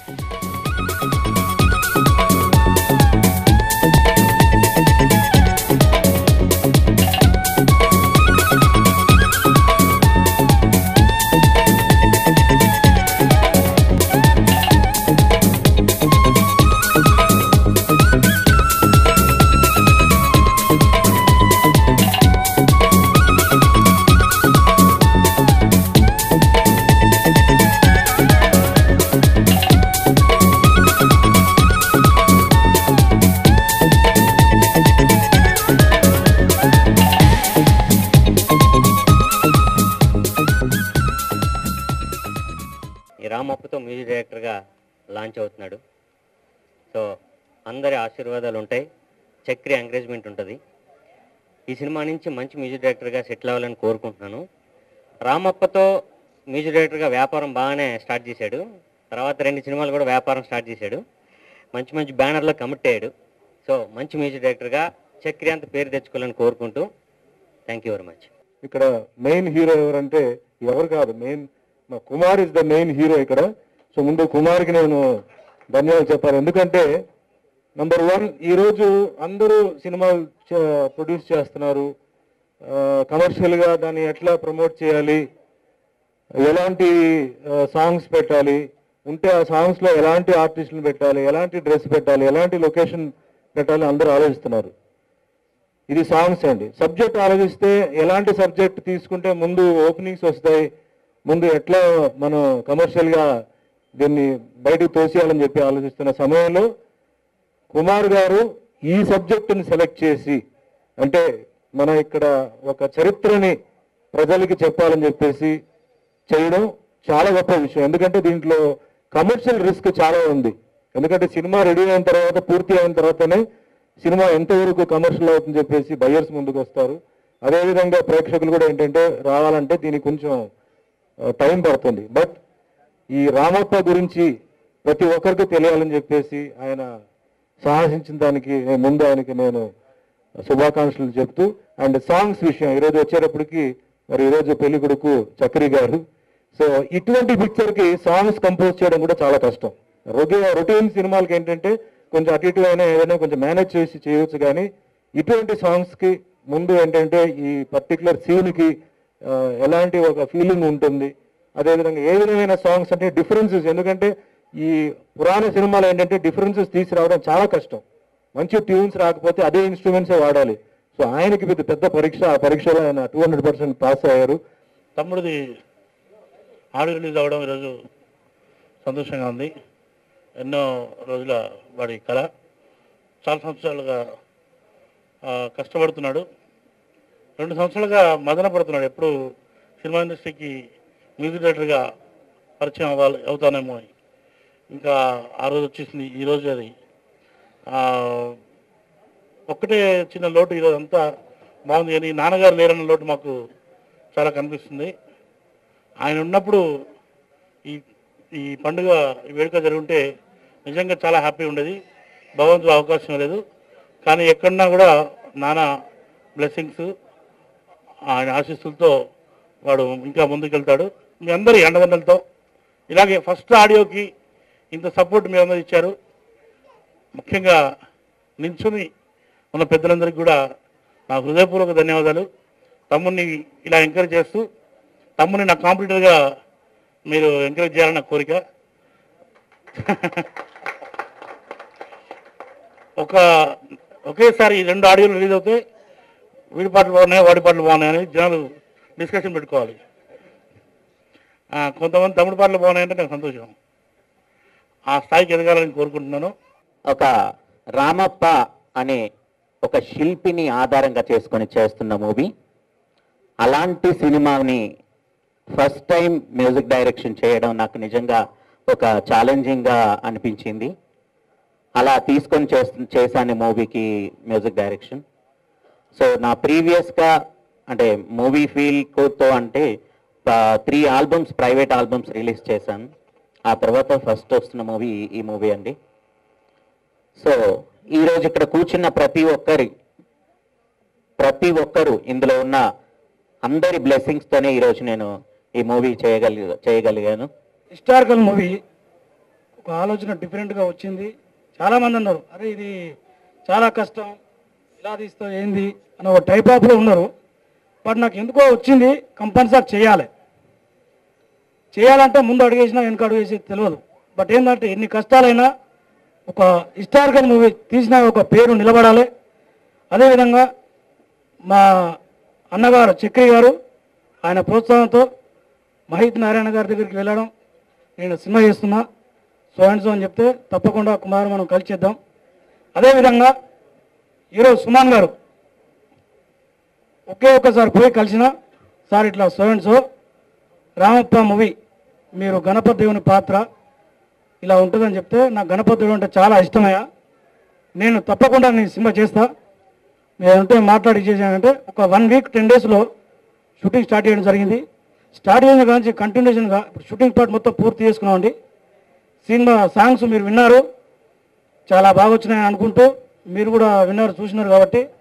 ఈ రామప్పతో మ్యూజిక్ డైరెక్టర్గా లాంచ్ అవుతున్నాడు సో అందరి ఆశీర్వాదాలు ఉంటాయి చక్రి ఎంకరేజ్మెంట్ ఉంటుంది ఈ సినిమా నుంచి మంచి మ్యూజిక్ డైరెక్టర్గా సెటిల్ అవ్వాలని కోరుకుంటున్నాను రామప్పతో మ్యూజిక్ డైరెక్టర్గా వ్యాపారం బాగానే స్టార్ట్ చేశాడు తర్వాత రెండు సినిమాలు కూడా వ్యాపారం స్టార్ట్ చేశాడు మంచి మంచి బ్యానర్లో కమిట్ అయ్యాడు సో మంచి మ్యూజిక్ డైరెక్టర్గా చక్రి అంత పేరు తెచ్చుకోవాలని కోరుకుంటూ థ్యాంక్ యూ వెరీ మచ్ ఇక్కడ మెయిన్ హీరో ఎవరంటే ఎవరు కాదు మెయిన్ మా Kumar is the main hero ఇక్కడ సో ముందు కుమార్కి నేను ధన్యవాదాలు చెప్పాలి ఎందుకంటే నంబర్ వన్ ఈరోజు అందరూ సినిమాలు ప్రొడ్యూస్ చేస్తున్నారు కమర్షియల్గా దాన్ని ఎట్లా ప్రమోట్ చేయాలి ఎలాంటి సాంగ్స్ పెట్టాలి ఉంటే ఆ సాంగ్స్లో ఎలాంటి ఆర్టిస్టులు పెట్టాలి ఎలాంటి డ్రెస్ పెట్టాలి ఎలాంటి లొకేషన్ పెట్టాలి అందరూ ఆలోచిస్తున్నారు ఇది సాంగ్స్ అండి సబ్జెక్ట్ ఆలోచిస్తే ఎలాంటి సబ్జెక్ట్ తీసుకుంటే ముందు ఓపెనింగ్స్ వస్తాయి ముందు ఎట్లా మనం కమర్షియల్గా దీన్ని బయటకు తోసేయాలని చెప్పి ఆలోచిస్తున్న సమయంలో కుమార్ గారు ఈ సబ్జెక్టుని సెలెక్ట్ చేసి అంటే మన ఇక్కడ ఒక చరిత్రని ప్రజలకి చెప్పాలని చెప్పేసి చేయడం చాలా గొప్ప విషయం ఎందుకంటే దీంట్లో కమర్షియల్ రిస్క్ చాలా ఉంది ఎందుకంటే సినిమా రెడీ అయిన తర్వాత పూర్తి అయిన తర్వాతనే సినిమా ఎంతవరకు కమర్షియల్ అవుతుందని చెప్పేసి బయర్స్ ముందుకు వస్తారు అదేవిధంగా ప్రేక్షకులు కూడా ఏంటంటే రావాలంటే దీనికి కొంచెం టైం పడుతుంది బట్ ఈ రామప్ప గురించి ప్రతి ఒక్కరికి తెలియాలని చెప్పేసి ఆయన సాహసించిన దానికి నేను ముందు ఆయనకి నేను శుభాకాంక్షలు చెప్తూ అండ్ సాంగ్స్ విషయం ఈరోజు వచ్చేటప్పటికి మరి ఈరోజు పెళ్లి కొడుకు చక్రి గారు సో ఇటువంటి పిక్చర్ కి సాంగ్స్ కంపోజ్ చేయడం కూడా చాలా కష్టం రొటీ రొటీన్ సినిమాలకి ఏంటంటే కొంచెం అటు ఇటు అయినా ఏదైనా కొంచెం మేనేజ్ చేసి చేయవచ్చు కానీ ఇటువంటి సాంగ్స్ కి ముందు ఏంటంటే ఈ పర్టికులర్ సీన్ కి ఆ, ఎలాంటి ఒక ఫీలింగ్ ఉంటుంది అదేవిధంగా ఏ విధమైన సాంగ్స్ అంటే డిఫరెన్సెస్ ఎందుకంటే ఈ పురాణ సినిమాలు ఏంటంటే డిఫరెన్సెస్ తీసుకురావడం చాలా కష్టం మంచి ట్యూన్స్ రాకపోతే అదే ఇన్స్ట్రుమెంట్సే వాడాలి సో ఆయనకి పెద్ద పెద్ద పరీక్ష ఆ పరీక్షలో ఆయన టూ హండ్రెడ్ పర్సెంట్ పాస్ అయ్యారు తమ్ముడిది ఆడియో రిలీజ్ అవ్వడం ఈరోజు సంతోషంగా ఉంది ఎన్నో రోజుల వాడి కళ చాలా సంవత్సరాలుగా ఆ, కష్టపడుతున్నాడు రెండు సంవత్సరాలుగా మదన పడుతున్నాడు ఎప్పుడు సినిమా ఇండస్ట్రీకి మ్యూజిక్ డైరెక్టర్గా పరిచయం అవ్వాలి అవుతానేమో అని ఇంకా ఆ రోజు వచ్చేసింది ఈ రోజు అది ఆ, ఒక్కటే చిన్న లోటు ఈరోజు అంతా బాగుంది కానీ నాన్నగారు లేరన్న లోటు మాకు చాలా కనిపిస్తుంది ఆయన ఉన్నప్పుడు ఈ ఈ పండుగ ఈ వేడుక జరుగుంటే నిజంగా చాలా హ్యాపీ ఉండేది భగవంతుడు అవకాశం లేదు కానీ ఎక్కడున్నా కూడా నాన్న బ్లెస్సింగ్స్ ఆయన ఆశీస్సులతో వాడు ఇంకా ముందుకెళ్తాడు మీ అందరి అండదండలతో ఇలాగే ఫస్ట్ ఆడియోకి ఇంత సపోర్ట్ మీ అందరూ ఇచ్చారు ముఖ్యంగా నించుని ఉన్న పెద్దలందరికీ కూడా నా హృదయపూర్వక ధన్యవాదాలు తమ్ముడిని ఇలా ఎంకరేజ్ చేస్తూ తమ్ముని నా కాంపిటీటర్గా మీరు ఎంకరేజ్ చేయాలన్న కోరిక ఒక ఒకేసారి ఈ రెండు ఆడియోలు రిలీజ్ అవుతే వీడి పాటలు బాగున్నాయి వాడి పాటలు బాగున్నాయి అని జనాలు డిస్కషన్ పెట్టుకోవాలి ఆ, కొంతమంది తమ్ముడు పాటలు బాగున్నాయంటే నాకు సంతోషం ఆ స్థాయికి ఎదగాలని కోరుకుంటున్నాను ఒక రామప్ప అనే ఒక శిల్పిని ఆధారంగా చేసుకొని చేస్తున్న మూవీ అలాంటి సినిమాని ఫస్ట్ టైం మ్యూజిక్ డైరెక్షన్ చేయడం నాకు నిజంగా ఒక ఛాలెంజింగ్గా అనిపించింది అలా తీసుకొని చేస్తు చేశాను మూవీకి మ్యూజిక్ డైరెక్షన్ సో నా ప్రీవియస్గా అంటే మూవీ ఫీల్తో అంటే three albums private albums release చేశాను ఆ తర్వాత ఫస్ట్ వస్తున్న మూవీ ఈ మూవీ అండి సో ఈరోజు ఇక్కడ కూర్చున్న ప్రతి ఒక్కరి ప్రతి ఒక్కరు ఇందులో ఉన్న అందరి బ్లెస్సింగ్స్తోనే ఈరోజు నేను ఈ మూవీ చేయగలి చేయగలిగాను హిస్టారికల్ మూవీ ఒక ఆలోచన డిఫరెంట్గా వచ్చింది చాలామంది అన్నారు అరే ఇది చాలా కష్టం ఇలా తీస్తావు ఏంది అని ఒక టైప్ ఆఫ్లో ఉన్నారు బట్ నాకు ఎందుకో వచ్చింది కంపల్సరీ చేయాలి చేయాలంటే ముందు అడుగేసినా వెనుక అడుగేసేది తెలియదు బట్ ఏంటంటే ఎన్ని కష్టాలైనా ఒక హిస్టారికల్ మూవీ తీసిన ఒక పేరు నిలబడాలి అదేవిధంగా మా అన్నగారు చక్రి గారు ఆయన ప్రోత్సాహంతో మహిత్ నారాయణ గారి దగ్గరికి వెళ్ళడం నేను సినిమా చేస్తున్నా సో అండ్ సో అని చెప్తే తప్పకుండా కుమార్ మనం కలిసి చేద్దాం అదేవిధంగా ఈరోజు సుమాన్ గారు ఒకే ఒక్కసారి పోయి కలిసిన సార్ ఇట్లా so and so Ramappa movie మీరు గణపతి దేవుని పాత్ర ఇలా ఉంటుందని చెప్తే నాకు గణపతి దేవుడు అంటే చాలా ఇష్టమయ్యా నేను తప్పకుండా నేను సినిమా చేస్తా నేనంటే మాట్లాడి చేశానంటే ఒక వన్ వీక్ టెన్ డేస్లో షూటింగ్ స్టార్ట్ చేయడం జరిగింది స్టార్ట్ చేసిన కానీ కంటిన్యూషన్గా ఇప్పుడు షూటింగ్ పార్ట్ మొత్తం పూర్తి చేసుకున్నామండి సినిమా సాంగ్స్ మీరు విన్నారు చాలా బాగా వచ్చినాయని అనుకుంటూ మీరు కూడా విన్నారు చూసినారు కాబట్టి